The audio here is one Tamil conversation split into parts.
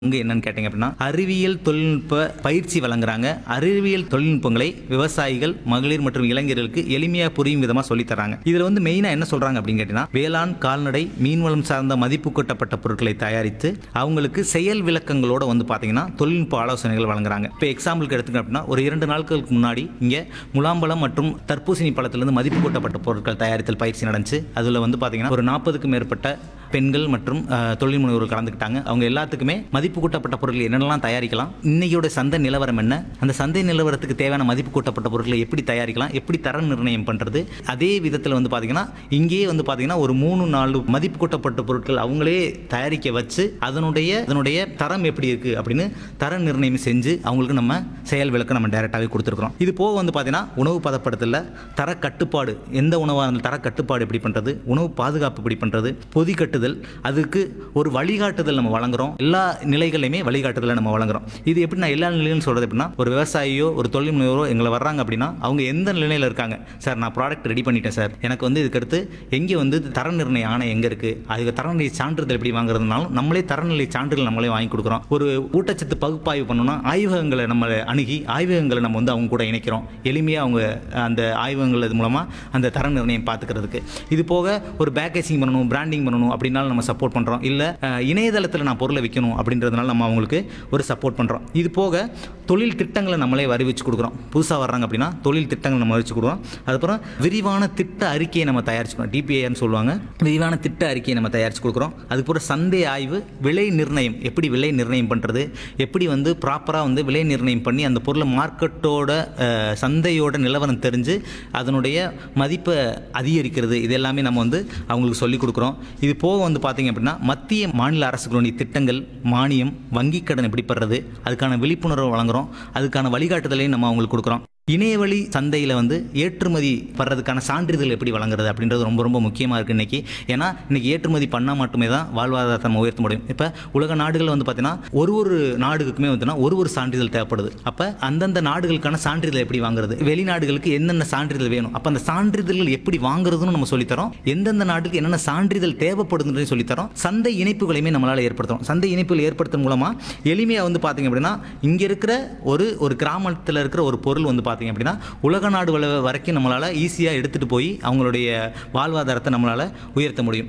இங்க என்னன்னு கேட்டீங்க அப்படின்னா அறிவியல் தொழில்நுட்ப பயிற்சி வழங்குறாங்க அறிவியல் தொழில்நுட்பங்களை விவசாயிகள் மகளிர் மற்றும் இளைஞர்களுக்கு எளிமையா புரியும் விதமா சொல்லி தராங்க இதுல வந்து மெயினா என்ன சொல்றாங்க அப்படின்னு கேட்டீங்கன்னா வேளாண் கால்நடை மீன்வளம் சார்ந்த மதிப்பு கூட்டப்பட்ட பொருட்களை தயாரித்து அவங்களுக்கு செயல் விளக்கங்களோட வந்து பாத்தீங்கன்னா தொழில்நுட்ப ஆலோசனைகள் வழங்குறாங்க இப்போ எக்ஸாம்பிளுக்கு எடுத்துக்க அப்படின்னா ஒரு இரண்டு நாட்களுக்கு முன்னாடி இங்க முலாம்பழம் மற்றும் தர்பூசணி பழத்திலிருந்து மதிப்பு கூட்டப்பட்ட பொருட்கள் தயாரித்தல் பயிற்சி நடந்துச்சு அதுல வந்து பாத்தீங்கன்னா ஒரு நாற்பதுக்கும் மேற்பட்ட பெண்கள் மற்றும் அஹ், தொழில் முனைவோர்கள் கலந்துக்கிட்டாங்க அவங்க எல்லாத்துக்குமே மதிப்பு கூட்டப்பட்ட பொருட்கள் என்னென்னலாம் தயாரிக்கலாம் இன்னையோட சந்தை நிலவரம் என்ன அந்த சந்தை நிலவரத்துக்கு தேவையான மதிப்பு கூட்டப்பட்ட பொருட்களை எப்படி தயாரிக்கலாம் எப்படி தர நிர்ணயம் பண்ணுறது அதே விதத்தில் வந்து பார்த்தீங்கன்னா இங்கேயே வந்து பார்த்தீங்கன்னா ஒரு மூணு நாலு மதிப்பு கூட்டப்பட்ட பொருட்கள் அவங்களே தயாரிக்க வச்சு அதனுடைய அதனுடைய தரம் எப்படி இருக்குது அப்படின்னு தர நிர்ணயம் செஞ்சு அவங்களுக்கு நம்ம செயல் விளக்கம் நம்ம டைரெக்டாகவே கொடுத்துருக்குறோம் இது போக வந்து பார்த்தீங்கன்னா உணவு பதப்படுத்தல தர கட்டுப்பாடு எந்த உணவாக இருந்தாலும் தர கட்டுப்பாடு எப்படி பண்ணுறது உணவு பாதுகாப்பு எப்படி பண்ணுறது பொதி கட்டுதல் அதுக்கு ஒரு வழிகாட்டுதல் நம்ம வழங்குறோம் எல்லா நிலைகளையுமே வழிகாட்டுதலை நம்ம வழங்குறோம் இது எப்படி நான் எல்லா நிலையிலும் சொல்கிறது எப்படின்னா ஒரு விவசாயியோ ஒரு தொழில் முனைவரோ எங்களை வர்றாங்க அப்படின்னா அவங்க எந்த நிலையில் இருக்காங்க சார் நான் ப்ராடக்ட் ரெடி பண்ணிட்டேன் சார் எனக்கு வந்து இதுக்கடுத்து எங்கே வந்து தர நிர்ணய ஆணை எங்கே இருக்குது அதுக்கு தரநிலை சான்றிதழ் எப்படி வாங்குறதுனாலும் நம்மளே தரநிலை சான்றிதழ் நம்மளே வாங்கி கொடுக்குறோம் ஒரு ஊட்டச்சத்து பகுப்பாய்வு பண்ணணும்னா ஆய்வகங்களை நம்ம அணுகி ஆய்வகங்களை நம்ம வந்து அவங்க கூட இணைக்கிறோம் எளிமையாக அவங்க அந்த ஆய்வகங்கள் இது மூலமாக அந்த தர நிர்ணயம் பார்த்துக்கிறதுக்கு இது போக ஒரு பேக்கேஜிங் பண்ணணும் பிராண்டிங் பண்ணணும் அப்படின்னாலும் நம்ம சப்போர்ட் பண்ணுறோம் இல்லை இணையதளத்தில் நான் பொருளை விற்கணும் அப்படின்றதுனால நம்ம அவங்களுக்கு ஒரு சப்போர்ட் பண்ணுறோம் இது போக தொழில் திட்டங்களை நம்மளே அறிவிச்சு கொடுக்குறோம் புதுசாக வர்றாங்க அப்படின்னா தொழில் திட்டங்கள் நம்ம அறிவிச்சு கொடுக்குறோம் அதுக்கப்புறம் விரிவான திட்ட அறிக்கையை நம்ம தயாரிச்சுக்கிறோம் டிபிஐன்னு சொல்லுவாங்க விரிவான திட்ட அறிக்கையை நம்ம தயாரிச்சு கொடுக்குறோம் அதுக்கப்புறம் சந்தை ஆய்வு விலை நிர்ணயம் எப்படி விலை நிர்ணயம் பண்ணுறது எப்படி வந்து ப்ராப்பராக வந்து விலை நிர்ணயம் பண்ணி அந்த பொருளை மார்க்கெட்டோட அஹ், சந்தையோட நிலவரம் தெரிஞ்சு அதனுடைய மதிப்பை அதிகரிக்கிறது இது எல்லாமே நம்ம வந்து அவங்களுக்கு சொல்லிக் கொடுக்குறோம் இது போக வந்து பார்த்தீங்க அப்படின்னா மத்திய மாநில அரசுகளுடைய திட்டங்கள் மானியம் வங்கிக் கடன் எப்படி பெறுறது அதுக்கான விழிப்புணர்வு வழங்குறோம் அதுக்கான வழிகாட்டுதலையும் நம்ம அவங்களுக்கு கொடுக்குறோம் இணையவழி சந்தையில் வந்து ஏற்றுமதி படுறதுக்கான சான்றிதழ் எப்படி வழங்குறது அப்படின்றது ரொம்ப ரொம்ப முக்கியமாக இருக்குது இன்றைக்கி ஏன்னா இன்றைக்கி ஏற்றுமதி பண்ணால் மட்டுமே தான் வாழ்வாதாரத்தை நம்ம உயர்த்த முடியும் இப்போ உலக நாடுகள் வந்து பார்த்தீங்கன்னா ஒரு ஒரு நாடுகளுக்குமே வந்துன்னா ஒரு ஒரு சான்றிதழ் தேவைப்படுது அப்போ அந்தந்த நாடுகளுக்கான சான்றிதழ் எப்படி வாங்குறது வெளிநாடுகளுக்கு என்னென்ன சான்றிதழ் வேணும் அப்போ அந்த சான்றிதழ்கள் எப்படி வாங்குறதுன்னு நம்ம சொல்லித்தரோம் எந்தெந்த நாட்டுக்கு என்னென்ன சான்றிதழ் தேவைப்படுதுன்றதையும் சொல்லித்தரோம் சந்தை இணைப்புகளையுமே நம்மளால் ஏற்படுத்தணும் சந்தை இணைப்புகள் ஏற்படுத்தும் மூலமாக எளிமையாக வந்து பார்த்தீங்க அப்படின்னா இங்கே இருக்கிற ஒரு ஒரு கிராமத்தில் இருக்கிற ஒரு பொருள் வந்து பார்த்தீங்க அப்படின்னா உலக நாடு வல- வரைக்கும் நம்மளால் ஈஸியாக எடுத்துகிட்டு போய் அவங்களுடைய வாழ்வாதாரத்தை நம்மளால் உயர்த்த முடியும்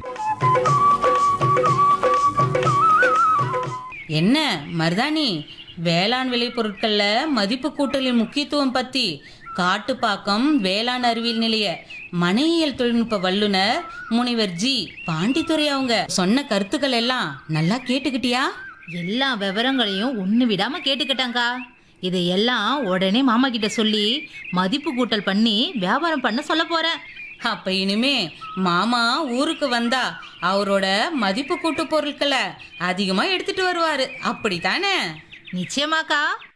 என்ன மருதாணி வேளாண் விளைபொருட்கள்ல மதிப்பு கூட்டலின் முக்கியத்துவம் பத்தி காட்டுப்பாக்கம் வேளாண் அறிவியல் நிலைய மனையியல் தொழில்நுட்ப வல்லுனர் முனைவர் ஜி பாண்டித்துரை அவங்க சொன்ன கருத்துக்கள் எல்லாம் நல்லா கேட்டுக்கிட்டியா எல்லா விவரங்களையும் ஒன்று விடாம கேட்டுக்கிட்டாங்கா இதையெல்லாம் உடனே மாமா கிட்ட சொல்லி மதிப்பு கூட்டல் பண்ணி வியாபாரம் பண்ண சொல்ல போறேன் அப்ப இனிமே மாமா ஊருக்கு வந்தா அவரோட மதிப்பு கூட்டு பொருட்களை அதிகமா எடுத்துட்டு வருவாரு அப்படித்தானே நிச்சயமாக்கா